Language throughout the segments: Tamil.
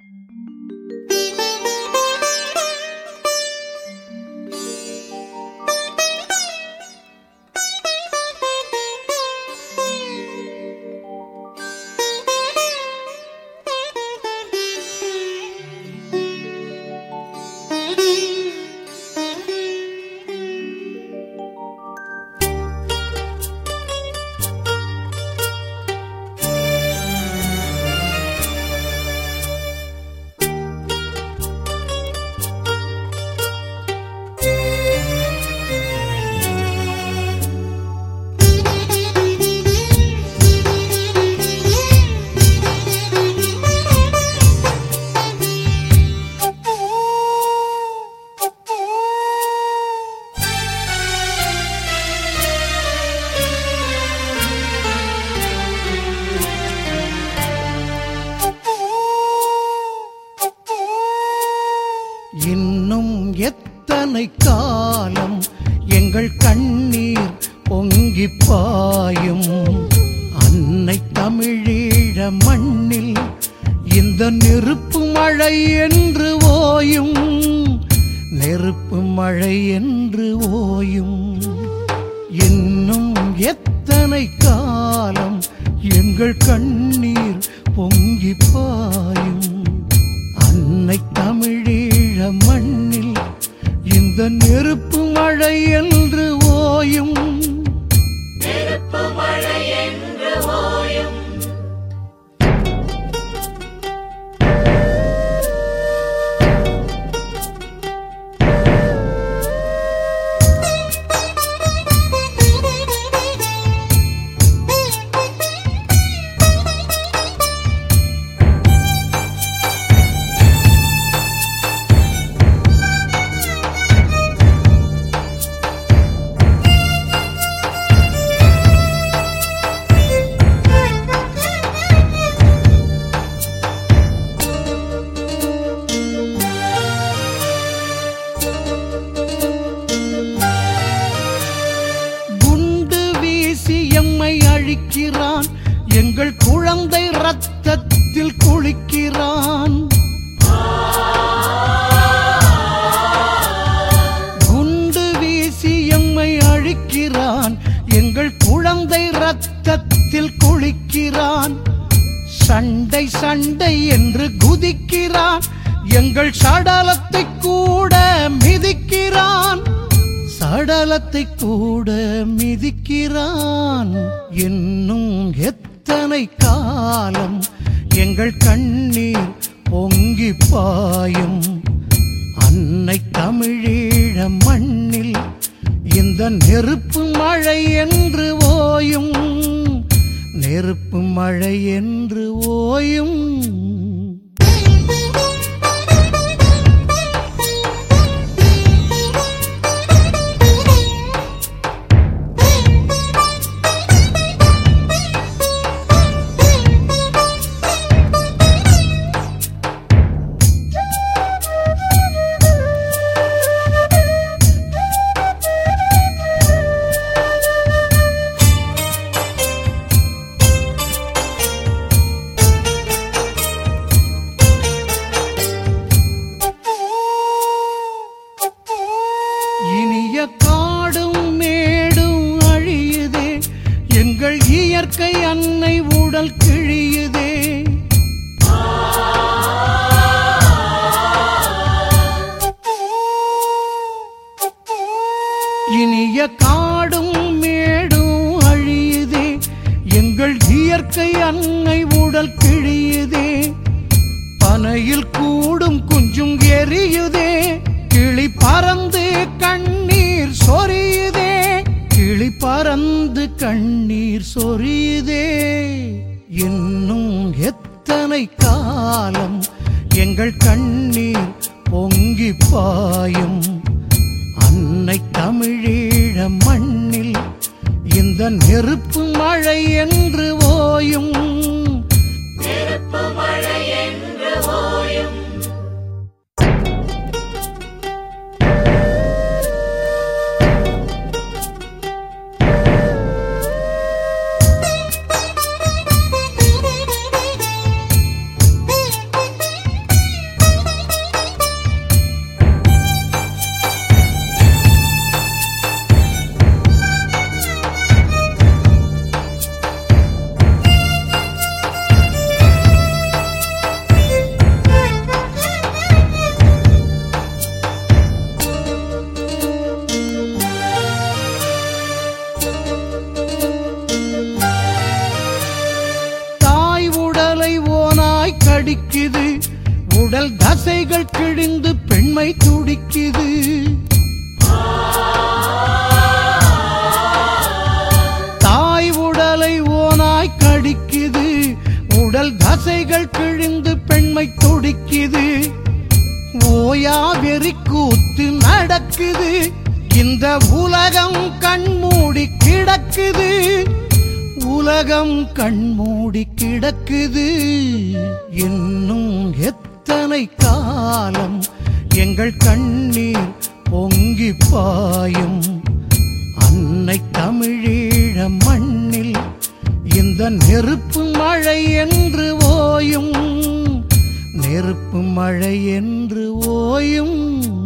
இன்னும் எத்தனை காலம் எங்கள் கண்ணீர் பொங்கி பாயும் அன்னை தமிழீழ மண்ணில் இந்த நெருப்பு மழை என்று ஓயும் நெருப்பு மழை என்று ஓயும் இன்னும் எத்தனை காலம் எங்கள் கண்ணீர் பொங்கி பாயும் அன்னை தமிழீழ மண்ணில் இந்த நெருப்பு மழை என்று ஓயும் குண்டு வீசி எம்மை அழிக்கிறான் எங்கள் குழந்தை ரத்தத்தில் குளிக்கிறான் குண்டு வீசி எம்மை அழிக்கிறான் எங்கள் குழந்தை ரத்தத்தில் குளிக்கிறான் சண்டை சண்டை என்று குதிக்கிறான் எங்கள் சடலத்தை கூட மிதிக்கிறான் சடலத்தை கூட மிதிக்கிறான் இன்னும் எத்தனை காலம் எங்கள் கண்ணீர் பொங்கி பாயும் அன்னை தமிழீழ மண்ணில் இந்த நெருப்பு மழை என்று ஓயும் நெருப்பு மழை என்று ஓயும் இனிய காடும் மேடும் அழியுதே எங்கள் இயற்கை அன்னை உடல் கிழியுதே இனிய காடும் மேடும் அழியுதே எங்கள் இயற்கை அன்னை உடல் கிழியுதே பனையில் கூடும் குஞ்சும் எரியுதே கிளி பறந்து கண்ணீர் சொரியுதே கிளி பறந்து கண்ணீர் சொரியுதே இன்னும் எத்தனை காலம் எங்கள் கண்ணீர் பொங்கி பாயும் அன்னை தமிழீழ மண்ணில் இந்த நெருப்பு மழை என்று ஓயும் கடிக்குது உடல் தசைகள் கிழிந்து பெண்மை துடிக்குது தாய் உடலை ஓனாய் கடிக்குது உடல் தசைகள் கிழிந்து பெண்மை துடிக்குது ஓயா வெறி கூத்து நடக்குது இந்த உலகம் கண்மூடி கிடக்குது உலகம் கண்மூடி கிடக்குது இன்னும் எத்தனை காலம் எங்கள் கண்ணீர் பொங்கி பாயும் அன்னை தமிழீழ மண்ணில் இந்த நெருப்பு மழை என்று ஓயும் நெருப்பு மழை என்று ஓயும்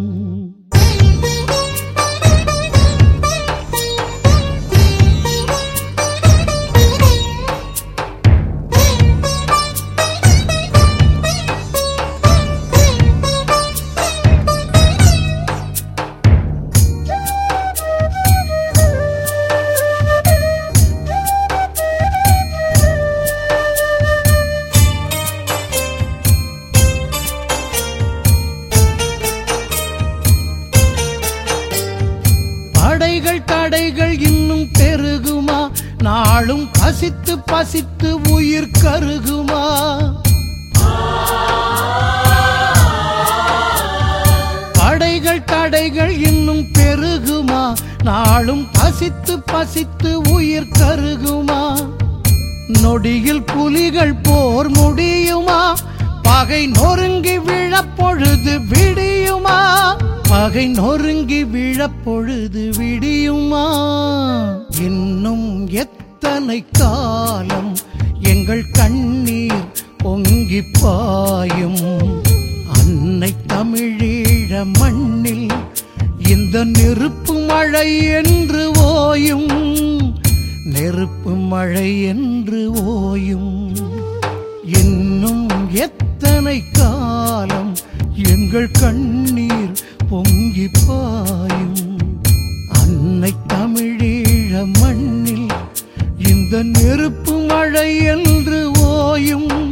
படைகள் தடைகள் இன்னும் பெருகுமா நாளும் பசித்து பசித்து உயிர் கருகுமா படைகள் தடைகள் இன்னும் பெருகுமா நாளும் பசித்து பசித்து உயிர் கருகுமா நொடியில் புலிகள் போர் முடியுமா பகை நொறுங்கி விழப்பொழுது விடியுமா பகை நொறுங்கி விழப்பொழுது விடியுமா இன்னும் எத்தனை காலம் எங்கள் கண்ணீர் பொங்கி பாயும் அன்னை தமிழீழ மண்ணில் இந்த நெருப்பு மழை என்று ஓயும் நெருப்பு மழை என்று ஓயும் இன்னும் எத்தனை காலம் எங்கள் கண்ணீர் பொங்கி பாயும் அன்னை தமிழீழ மண்ணில் இந்த நெருப்பு மழை என்று ஓயும்